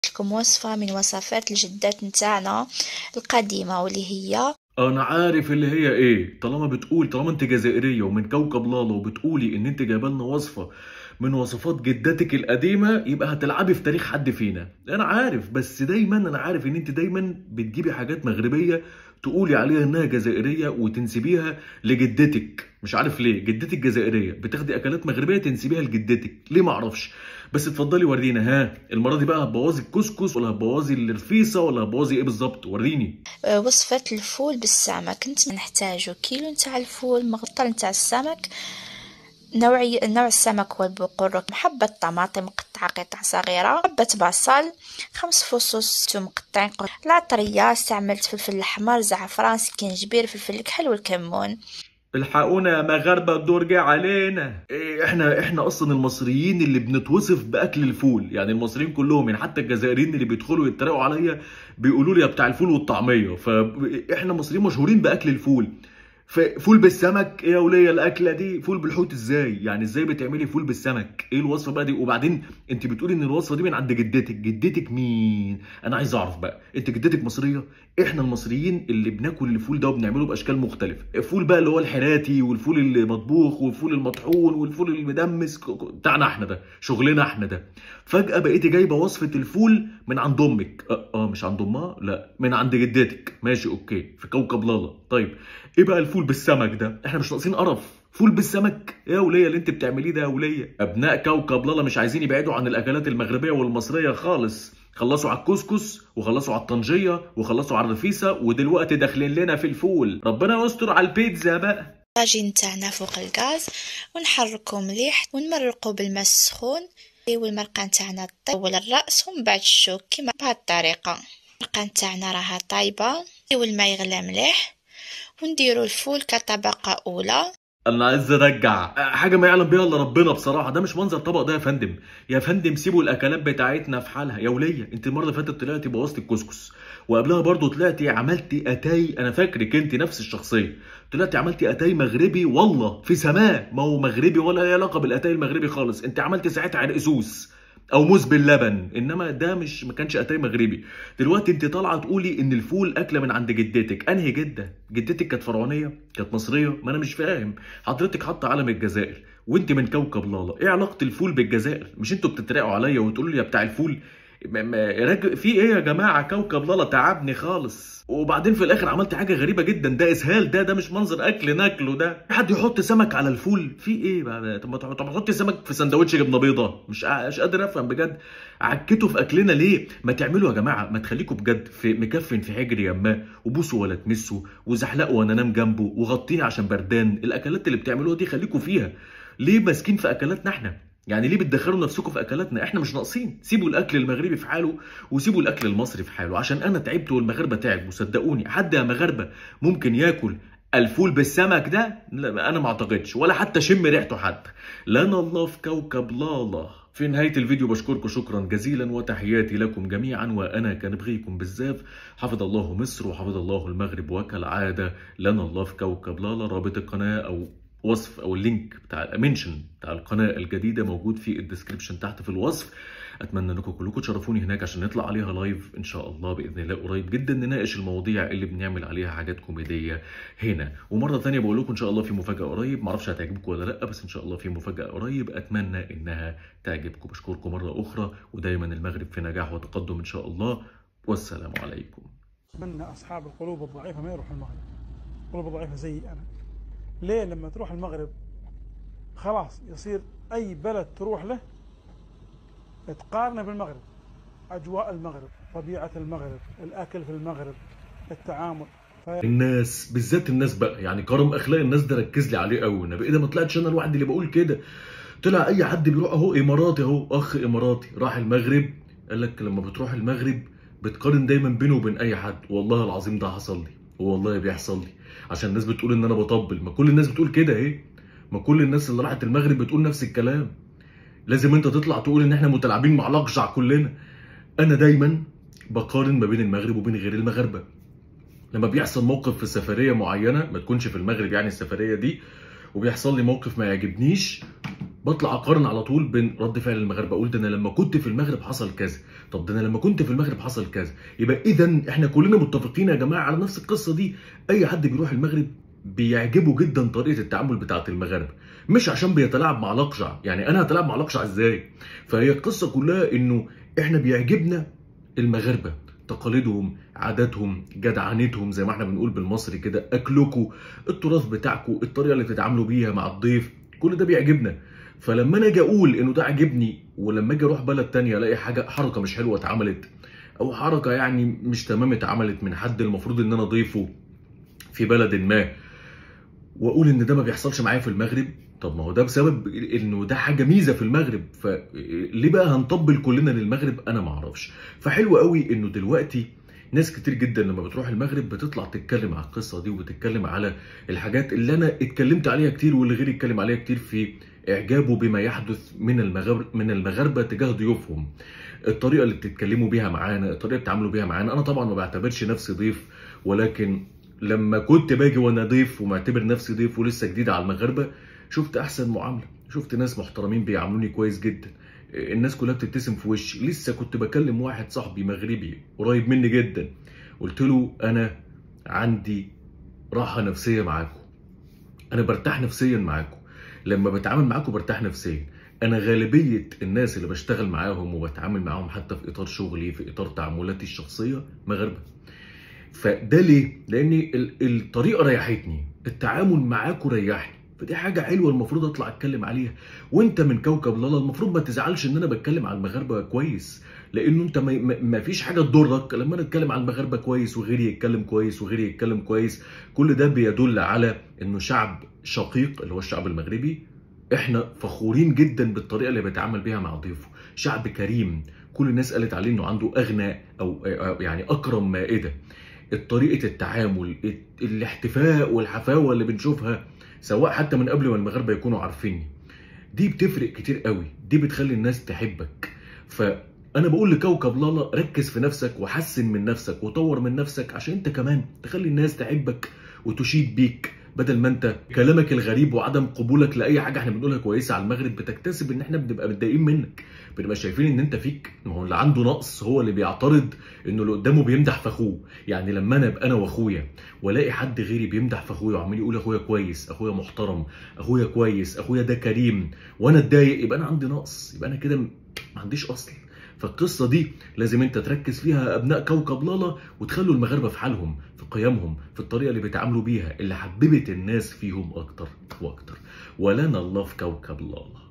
لكم وصفة من وصفات الجدات نتاعنا القديمة واللي هي انا عارف اللي هي ايه طالما بتقول طالما انت جزائريه ومن كوكب لالا وبتقولي ان انت جايبه لنا وصفه من وصفات جدتك القديمه يبقى هتلعبي في تاريخ حد فينا انا عارف بس دايما انا عارف ان انت دايما بتجيبي حاجات مغربيه تقولي عليها انها جزائريه وتنسبيها لجدتك مش عارف ليه جدتك جزائريه بتاخدي اكلات مغربيه تنسبيها لجدتك ليه ما اعرفش بس اتفضلي ورينا ها المره دي بقى هتبوظي الكسكس ولا هتبوظي الرفيسه ولا هتبوظي ايه بالظبط وريني آه، وصفة الفول بالسمك انت نحتاجو كيلو نتاع الفول مغطى نتاع السمك نوعي نوع السمك هو البقور حبة طماطم مقطعة قطع صغيرة حبة بصل خمس فصوص توم مقطعين قط- العطرية استعملت فلفل الأحمر زعفران سكنجبير فلفل الكحل والكمون الحقونا يا مغاربه الدور جه علينا إيه احنا احنا اصلا المصريين اللي بنتوصف باكل الفول يعني المصريين كلهم يعني حتى الجزائريين اللي بيدخلوا يتريقوا عليا بيقولوا لي يا بتاع الفول والطعميه فاحنا مصريين مشهورين باكل الفول ففول بالسمك ايه يا وليه الاكله دي فول بالحوت ازاي يعني ازاي بتعملي فول بالسمك ايه الوصفه بقى دي وبعدين انت بتقولي ان الوصفه دي من عند جدتك جدتك مين انا عايز اعرف بقى انت جدتك مصريه احنا المصريين اللي بناكل الفول ده وبنعمله باشكال مختلفه الفول بقى اللي هو الحراتي والفول المطبوخ والفول المطحون والفول المدمس ك- ك- بتاعنا احنا ده شغلنا احنا ده فجاه بقيتي جايبه وصفه الفول من عند امك اه, آه مش عند امها لا من عند جدتك ماشي اوكي في كوكب لالا طيب ايه بقى الفول بالسمك ده احنا مش ناقصين قرف فول بالسمك يا وليه اللي انت بتعمليه ده يا وليه ابناء كوكب لالا مش عايزين يبعدوا عن الاكلات المغربيه والمصريه خالص خلصوا على الكسكس وخلصوا على الطنجيه وخلصوا على الرفيسه ودلوقتي داخلين لنا في الفول ربنا يستر على البيتزا بقى الطاجين نتاعنا فوق الغاز ونحركو مليح ونمرقو بالماء السخون والمرقة نتاعنا طيب اول الراس ومن بعد الشوك كيما بهاد الطريقة المرقة نتاعنا راها طايبة والماء يغلى مليح ونديرو الفول كطبقة اولى انا عايز ارجع حاجه ما يعلم بيها الا ربنا بصراحه ده مش منظر طبق ده يا فندم يا فندم سيبوا الاكلات بتاعتنا في حالها يا وليه انت المره اللي فاتت طلعتي بوظتي الكسكس وقبلها برضو طلعتي عملتي اتاي انا فاكرك انت نفس الشخصيه طلعتي عملتي اتاي مغربي والله في سماه ما هو مغربي ولا ليه علاقه بالاتاي المغربي خالص انت عملتي ساعتها عرقسوس او موز باللبن انما ده مش ما كانش اتاي مغربي دلوقتي انت طالعه تقولي ان الفول اكله من عند جدتك انهي جده جدتك كانت فرعونيه كانت مصريه ما انا مش فاهم حضرتك حاطه علم الجزائر وانت من كوكب لالا ايه علاقه الفول بالجزائر مش انتوا بتتريقوا عليا وتقولوا لي يا بتاع الفول ما- ما- راجل في ايه يا جماعه كوكب لالا تعبني خالص وبعدين في الاخر عملت حاجه غريبه جدا ده اسهال ده ده مش منظر اكل ناكله ده في حد يحط سمك على الفول في ايه بقى طب ما تح- طب ما تحطي سمك في سندوتش جبنه بيضه مش ع- مش قادر افهم بجد عكتوا في اكلنا ليه ما تعملوا يا جماعه ما تخليكم بجد في مكفن في حجري يماه وبوسوا ولا تمسوا وزحلقوا وانا انام جنبه وغطيني عشان بردان الاكلات اللي بتعملوها دي خليكم فيها ليه ماسكين في اكلاتنا احنا يعني ليه بتدخلوا نفسكم في اكلاتنا احنا مش ناقصين سيبوا الاكل المغربي في حاله وسيبوا الاكل المصري في حاله عشان انا تعبت والمغاربه تعبوا صدقوني حد يا مغاربه ممكن ياكل الفول بالسمك ده لا انا ما اعتقدش ولا حتى شم ريحته حتى لنا الله في كوكب لالا في نهاية الفيديو بشكركم شكرا جزيلا وتحياتي لكم جميعا وأنا كان بغيكم بالزاف حفظ الله مصر وحفظ الله المغرب وكالعادة لنا الله في كوكب لالا رابط القناة أو وصف او اللينك بتاع المنشن بتاع القناه الجديده موجود في الديسكربشن تحت في الوصف اتمنى انكم كلكم تشرفوني هناك عشان نطلع عليها لايف ان شاء الله باذن الله قريب جدا نناقش المواضيع اللي بنعمل عليها حاجات كوميديه هنا ومره ثانيه بقول لكم ان شاء الله في مفاجاه قريب معرفش هتعجبكم ولا لا بس ان شاء الله في مفاجاه قريب اتمنى انها تعجبكم بشكركم مره اخرى ودايما المغرب في نجاح وتقدم ان شاء الله والسلام عليكم اتمنى اصحاب القلوب الضعيفه ما يروحوا المغرب قلوب ضعيفه زي انا ليه لما تروح المغرب خلاص يصير اي بلد تروح له تقارنه بالمغرب اجواء المغرب طبيعه المغرب الاكل في المغرب التعامل ف... الناس بالذات الناس بقى يعني كرم اخلاق الناس ده ركز لي عليه قوي انا بقيت ما طلعتش انا الواحد اللي بقول كده طلع اي حد بيروح اهو اماراتي اهو اخ اماراتي راح المغرب قال لك لما بتروح المغرب بتقارن دايما بينه وبين اي حد والله العظيم ده حصل لي والله بيحصل لي عشان الناس بتقول ان انا بطبل ما كل الناس بتقول كده اهي ما كل الناس اللي راحت المغرب بتقول نفس الكلام لازم انت تطلع تقول ان احنا متلاعبين مع الاقجع كلنا انا دايما بقارن ما بين المغرب وبين غير المغاربه لما بيحصل موقف في سفريه معينه ما تكونش في المغرب يعني السفريه دي وبيحصل لي موقف ما يعجبنيش بطلع اقارن على طول بين رد فعل المغاربه اقول ده انا لما كنت في المغرب حصل كذا طب ده انا لما كنت في المغرب حصل كذا يبقى اذا احنا كلنا متفقين يا جماعه على نفس القصه دي اي حد بيروح المغرب بيعجبه جدا طريقه التعامل بتاعه المغاربه مش عشان بيتلاعب مع لقجع يعني انا هتلاعب مع لقجع ازاي فهي القصه كلها انه احنا بيعجبنا المغاربه تقاليدهم عاداتهم جدعنتهم زي ما احنا بنقول بالمصري كده اكلكم التراث بتاعكم الطريقه اللي بتتعاملوا بيها مع الضيف كل ده بيعجبنا فلما انا اجي اقول انه ده عاجبني ولما اجي اروح بلد تانية الاقي حاجه حركه مش حلوه اتعملت او حركه يعني مش تمام اتعملت من حد المفروض ان انا ضيفه في بلد ما واقول ان ده ما بيحصلش معايا في المغرب طب ما هو ده بسبب انه ده حاجه ميزه في المغرب فليه بقى هنطبل كلنا للمغرب انا ما اعرفش فحلو قوي انه دلوقتي ناس كتير جدا لما بتروح المغرب بتطلع تتكلم على القصه دي وبتتكلم على الحاجات اللي انا اتكلمت عليها كتير واللي غيري اتكلم عليها كتير في اعجابه بما يحدث من المغرب من المغاربه تجاه ضيوفهم الطريقه اللي بتتكلموا بيها معانا الطريقه اللي بتتعاملوا بيها معانا انا طبعا ما بعتبرش نفسي ضيف ولكن لما كنت باجي وانا ضيف ومعتبر نفسي ضيف ولسه جديد على المغاربه شفت احسن معامله شفت ناس محترمين بيعاملوني كويس جدا الناس كلها بتبتسم في وشي لسه كنت بكلم واحد صاحبي مغربي قريب مني جدا قلت له انا عندي راحه نفسيه معاكم انا برتاح نفسيا معاكم لما بتعامل معاكم برتاح نفسيا انا غالبيه الناس اللي بشتغل معاهم وبتعامل معاهم حتى في اطار شغلي في اطار تعاملاتي الشخصيه مغاربه فده ليه لان الطريقه ريحتني التعامل معاكم ريحني فدي حاجة حلوة المفروض اطلع اتكلم عليها وانت من كوكب لالا المفروض ما تزعلش ان انا بتكلم على المغاربة كويس لانه انت ما, ما فيش حاجة تضرك لما انا اتكلم على المغاربة كويس وغيري يتكلم كويس وغيري يتكلم كويس كل ده بيدل على انه شعب شقيق اللي هو الشعب المغربي احنا فخورين جدا بالطريقة اللي بيتعامل بيها مع ضيوفه شعب كريم كل الناس قالت عليه انه عنده اغنى او يعني اكرم مائدة طريقة التعامل الاحتفاء والحفاوة اللي بنشوفها سواء حتى من قبل ما المغاربه يكونوا عارفيني دي بتفرق كتير قوي دي بتخلي الناس تحبك فانا بقول لكوكب لالا ركز في نفسك وحسن من نفسك وطور من نفسك عشان انت كمان تخلي الناس تحبك وتشيد بيك بدل ما انت كلامك الغريب وعدم قبولك لاي حاجه احنا بنقولها كويسه على المغرب بتكتسب ان احنا بنبقى متضايقين منك بنبقى شايفين ان انت فيك ما هو اللي عنده نقص هو اللي بيعترض انه اللي قدامه بيمدح في اخوه يعني لما انا ابقى انا واخويا والاقي حد غيري بيمدح في اخويا وعمال يقول اخويا كويس اخويا محترم اخويا كويس اخويا ده كريم وانا اتضايق يبقى انا عندي نقص يبقى انا كده ما عنديش اصل فالقصة دي لازم انت تركز فيها ابناء كوكب لالا وتخلوا المغاربة في حالهم في قيمهم في الطريقة اللي بيتعاملوا بيها اللي حببت الناس فيهم اكتر واكتر ولنا الله في كوكب لالا